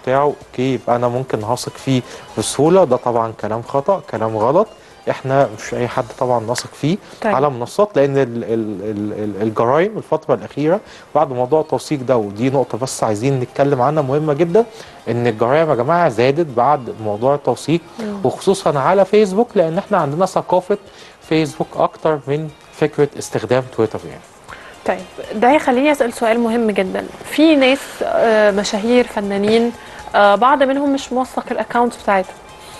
بتاعه اوكي يبقى انا ممكن هثق فيه بسهوله ده طبعا كلام خطا كلام غلط احنا مش اي حد طبعا نثق فيه طيب. على منصات لان ال ال ال ال الجرائم الفتره الاخيره بعد موضوع التوثيق ده ودي نقطه بس عايزين نتكلم عنها مهمه جدا ان الجرائم يا جماعه زادت بعد موضوع التوثيق وخصوصا على فيسبوك لان احنا عندنا ثقافه فيسبوك اكتر من فكره استخدام تويتر يعني طيب ده يخليني اسال سؤال مهم جدا في ناس آه، مشاهير فنانين آه، بعض منهم مش موثق الاكونت بتاعتهم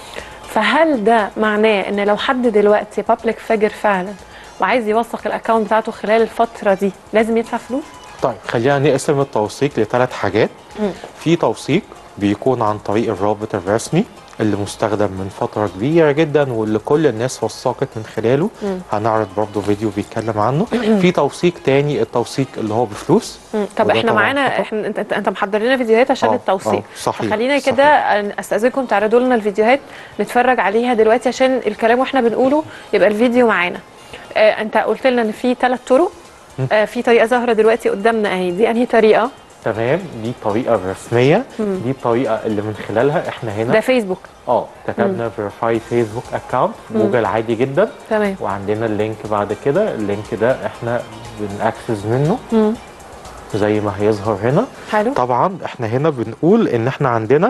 فهل ده معناه ان لو حد دلوقتي بابليك فيجر فعلا وعايز يوثق الاكونت بتاعته خلال الفتره دي لازم يدفع فلوس طيب خلينا نقسم التوثيق لثلاث حاجات مم. في توثيق بيكون عن طريق الرابط الرسمي اللي مستخدم من فترة كبيرة جدا واللي كل الناس وثقت من خلاله مم. هنعرض برضه فيديو بيتكلم عنه في توثيق تاني التوثيق اللي هو بفلوس مم. طب وده احنا طبعاً معانا خطأ. احنا انت انت, انت محضر لنا فيديوهات عشان آه، التوثيق آه، صحيح، فخلينا صحيح. كده استاذنكم تعرضوا لنا الفيديوهات نتفرج عليها دلوقتي عشان الكلام واحنا بنقوله يبقى الفيديو معانا آه انت قلت لنا ان في ثلاث طرق آه في طريقه ظاهره دلوقتي قدامنا اهي دي انهي طريقه تمام دي الطريقة الرسمية دي الطريقة اللي من خلالها احنا ده هنا فيسبوك اه كتبنا فيريفاي فيسبوك اكونت جوجل عادي جدا تمام وعندنا اللينك بعد كده اللينك ده احنا بنأكسس منه مم. زي ما هيظهر هنا حلو طبعا احنا هنا بنقول ان احنا عندنا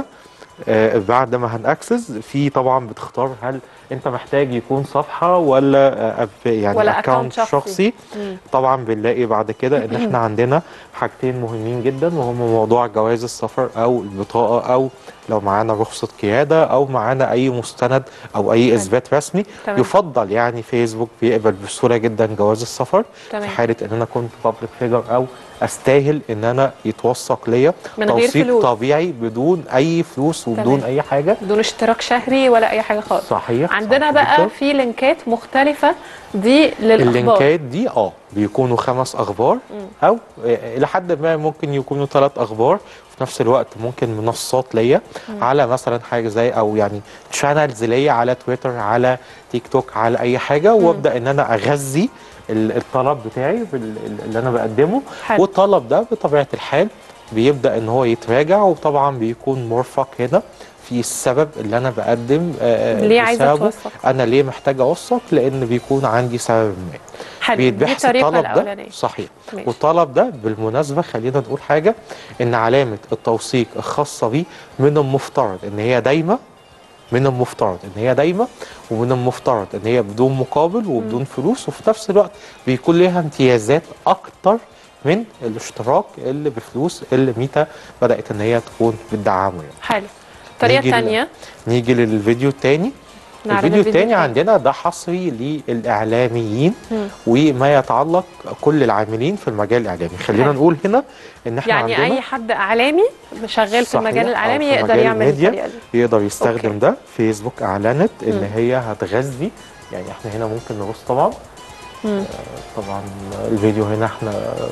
آه بعد ما هنأكسس في طبعا بتختار هل انت محتاج يكون صفحه ولا آه أب- يعني ولا اكونت account شخصي. شخصي مم. طبعا بنلاقي بعد كده ان احنا عندنا حاجتين مهمين جدا وهم موضوع جواز السفر او البطاقه او لو معانا رخصه قياده او معانا اي مستند او اي اثبات رسمي تمام. يفضل يعني فيسبوك بيقبل بسهوله جدا جواز السفر تمام. في حاله ان انا كنت بابليك فيجر او استاهل ان انا يتوثق ليا من غير توثيق فلوس. طبيعي بدون اي فلوس وبدون تمام. اي حاجه بدون اشتراك شهري ولا اي حاجه خالص صحيح عندنا صح بقى جداً. في لينكات مختلفه دي للاخبار اللينكات دي اه بيكونوا خمس اخبار او آه، الى حد ما ممكن يكونوا ثلاث اخبار في نفس الوقت ممكن منصات ليا على مثلا حاجه زي او يعني شانلز ليا على تويتر على تيك توك على اي حاجه وابدا ان انا اغذي ال- الطلب بتاعي بال- اللي انا بقدمه حلو. والطلب ده بطبيعه الحال بيبدا ان هو يتراجع وطبعا بيكون مرفق هنا في السبب اللي انا بقدم آه، ليه عايزة بسببه. توثق؟ انا ليه محتاج اوثق لان بيكون عندي سبب ما حلو دي بيتبحث الطريقه الطلب ده الاولانيه صحيح ماشي. والطلب ده بالمناسبه خلينا نقول حاجه ان علامه التوثيق الخاصه بيه من المفترض ان هي دايمه من المفترض ان هي دايمه ومن المفترض ان هي بدون مقابل وبدون فلوس وفي نفس الوقت بيكون ليها امتيازات اكتر من الاشتراك اللي بفلوس اللي ميتا بدات ان هي تكون بتدعمه يعني. حلو الطريقه نيجي لل- الثانيه نيجي للفيديو الثاني نعرض الفيديو الفيديو الثاني التاني. عندنا ده حصري للاعلاميين مم. وما يتعلق كل العاملين في المجال الاعلامي خلينا حلو. نقول هنا ان احنا يعني عندنا اي حد اعلامي شغال في صحيح، المجال أو الاعلامي في يقدر مجال يعمل الميديا الطريقه دي يقدر يستخدم أوكي. ده فيسبوك اعلنت ان مم. هي هتغذي يعني احنا هنا ممكن نبص طبعا مم. آه، طبعا الفيديو هنا احنا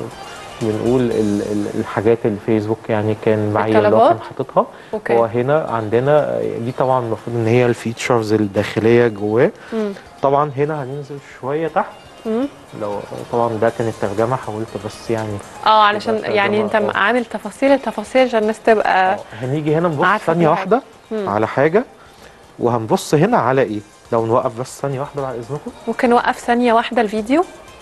بنقول ال- ال- الحاجات اللي فيسبوك يعني كان معايا اللي هو كان الطلبات؟ حاططها اوكي وهنا عندنا دي طبعا المفروض ان هي الفيتشرز الداخليه جواه مم. طبعا هنا هننزل شويه تحت مم. لو طبعا ده كانت ترجمه حاولت بس يعني اه علشان يبقى يعني انت ترجمة، آه. عامل تفاصيل التفاصيل عشان الناس تبقى آه، هنيجي هنا نبص عارفة ثانيه كل حاجة. واحده مم. على حاجه وهنبص هنا على ايه لو نوقف بس ثانيه واحده بعد اذنكم ممكن نوقف ثانيه واحده الفيديو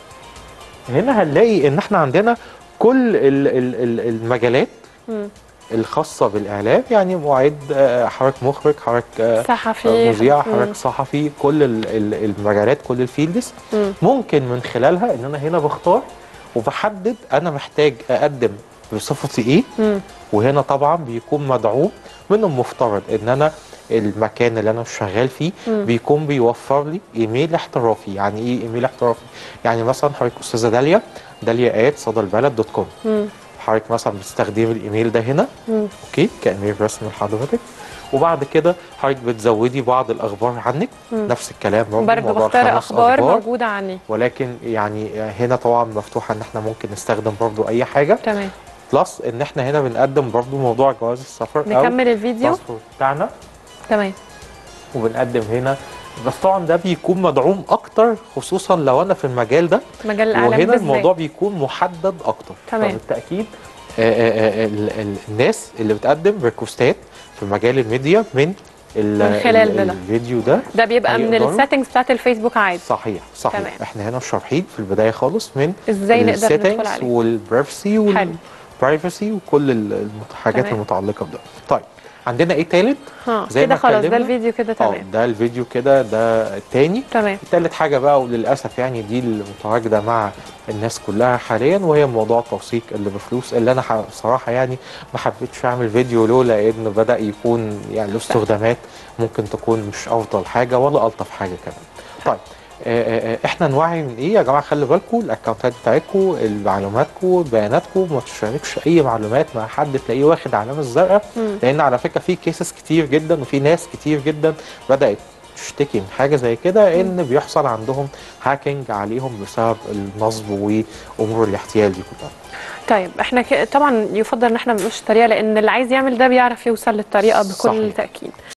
هنا هنلاقي ان احنا عندنا كل ال- ال- ال- المجالات مم. الخاصه بالاعلام يعني معد آه، حضرتك مخرج حضرتك آه، صحفي مذيع مم. حضرتك صحفي كل ال- ال- المجالات كل الفيلدز مم. ممكن من خلالها ان انا هنا بختار وبحدد انا محتاج اقدم بصفتي ايه مم. وهنا طبعا بيكون مدعوم من المفترض ان انا المكان اللي انا شغال فيه مم. بيكون بيوفر لي ايميل احترافي يعني ايه ايميل احترافي يعني مثلا حضرتك استاذه داليا داليا ات صدى البلد دوت كوم مم. حضرتك مثلا بتستخدمي الايميل ده هنا مم. اوكي كايميل رسمي لحضرتك وبعد كده حضرتك بتزودي بعض الاخبار عنك مم. نفس الكلام برضه برضه موضوع بختار الخمس اخبار موجوده عني ولكن يعني هنا طبعا مفتوحه ان احنا ممكن نستخدم برضو اي حاجه تمام بلس ان احنا هنا بنقدم برضو موضوع جواز السفر او نكمل الفيديو الباسبورت بتاعنا تمام وبنقدم هنا بس طبعا ده بيكون مدعوم اكتر خصوصا لو انا في المجال ده مجال الاعلام وهنا بالذات الموضوع بيكون محدد اكتر تمام. فبالتاكيد آه، ال- ال- الناس اللي بتقدم ريكوستات في مجال الميديا من ال- من خلال ال- ده. الفيديو ده ده بيبقى من هيقدروا- السيتنجز بتاعت الفيسبوك عادي صحيح صحيح تمام. احنا هنا شارحين في البدايه خالص من ازاي نقدر ندخل السيتنجز عليه والبرايفسي حلو. والبرايفسي وكل ال- الحاجات تمام. المتعلقه بده طيب عندنا ايه تالت ها زي كده ما خلاص ده اتكلمنا. الفيديو كده اه تمام ده الفيديو كده ده التاني تمام تالت حاجة بقى وللأسف يعني دي المتواجدة مع الناس كلها حاليا وهي موضوع التوثيق اللي بفلوس اللي أنا ح- بصراحة يعني ما حبيتش أعمل فيديو له لأن بدأ يكون يعني له استخدامات ممكن تكون مش أفضل حاجة ولا ألطف حاجة كمان. طيب آه، آه، آه، احنا نوعي من ايه يا جماعه خلي بالكم الاكونتات بتاعتكم معلوماتكم بياناتكم ما تشاركش اي معلومات مع حد تلاقيه واخد علامه الزرقاء مم. لان على فكره في كيسز كتير جدا وفي ناس كتير جدا بدات تشتكي من حاجه زي كده ان بيحصل عندهم هاكينج عليهم بسبب النصب وامور الاحتيال دي كلها طيب احنا ك... طبعا يفضل ان احنا ما نقولش الطريقه لان اللي عايز يعمل ده بيعرف يوصل للطريقه بكل صحيح. تاكيد